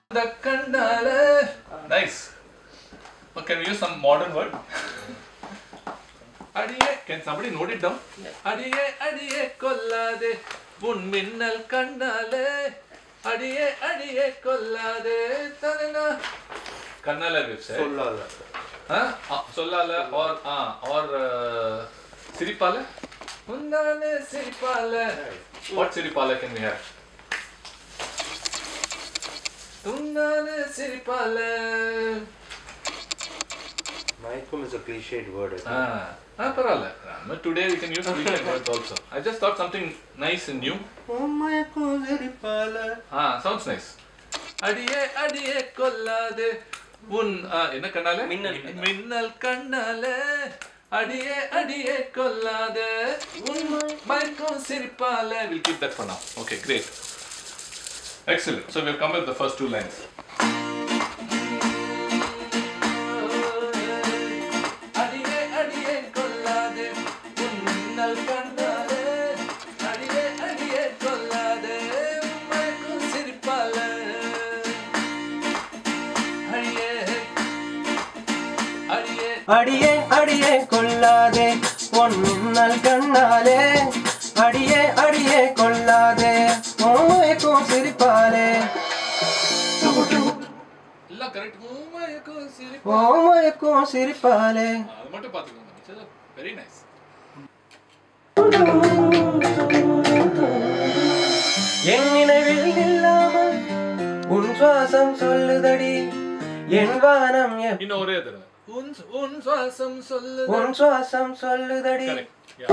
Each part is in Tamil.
The kandala. Nice. Oh, can we use some modern word? அடியே can somebody note it down? அடியே அடியே கொல்லாதே உன் மின்னல் கண்ணாலே அடியே அடியே கொல்லாதே தனனா கண்ணால வெப்ஸ் சொல்லாத சொல்லால or ஆ or uh, சிரிப்பால உன்னாலே சிரிப்பால what சிரிப்பால can we have உன்னாலே சிரிப்பால மயக்கம் is a cliched word I think. Ah, ah, பரவாயில்ல But today we can use weekend words also. I just thought something nice and new. உன் மயக்கம் சிரிப்பால Ah, sounds nice. அடியே அடியே கொல்லாதே உன் ஆ, என்ன கண்ணால மின்னல். மின்னல் கண்ணால அடியே அடியே கொல்லாதே உன் மயக்கம் சிரிப்பால we'll keep that for now okay great excellent so we've come with the first two lines அடியே அடியே கொல்லாதே உன் மின்னல் கண்ணாலே அடியே அடியே கொல்லாதே உன் மயக்கும் சிரிப்பால அடியே அடியே அடியே அடியே கொள்ளாதே உன் மின்னல் கண்ணாலே அடியே அடியே கொள்ளாதே ஓமயக்கும் சிரிப்பாலே எல்லாம் கரெக்ட் மயக்கும் சிரிப்பா ஓமயக்கும் சிரிப்பாலே அது மட்டும் பார்த்துக்கோங்க வெரி நைஸ் என் நினைவில் இல்லாமல் உன் சுவாசம் சொல்லுதடி என் வானம் எப்- இன்னும் ஒரே தடவை உன் உன் சுவாசம் சொல்லு உன் சுவாசம் சொல்லுதடி கரெக்ட்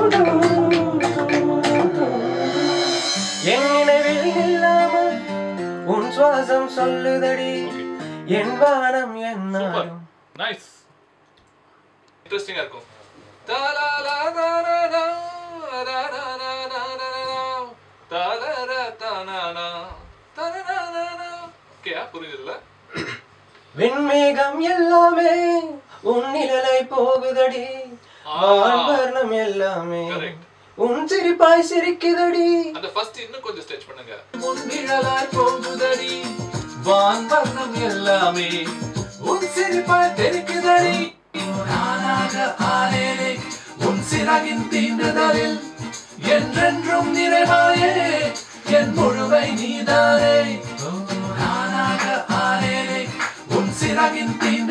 என் நினைவில் இல்லாமல் உன் சுவாசம் சொல்லுதடி Okay. என் வானம் என் சூப்பர் நாடும் நைஸ் இன்ட்ரெஸ்டிங்கா இருக்கும் தலாலா தானானா, ராராராராராரா, தலரா தானானா, தனனானானா. Okay ஆ? புரியுதுல்ல வெண்மேகம் எல்லாமே உன் நிழலை போகுதடி ஆ. வான்வர்ணம் எல்லாமே Correct. உன் சிரிப்பாய் சிரிக்குதடி அந்த ஃபர்ஸ்ட் இன்னும் கொஞ்சம் ஸ்ட்ரெச் பண்ணுங்க உன் நிழலாய் போகுதடி வான் வர்ணம் எல்லாமே உன் சிரிப்பாய் தெரிக்குதடி நானாக ஆனேனே உன் சிறகின் தீண்டுதலில் என்றென்றும் நிறைவாயே என் முழுவை நீதானே நானாக ஆனேனே உன் சிறகின் தீண்டு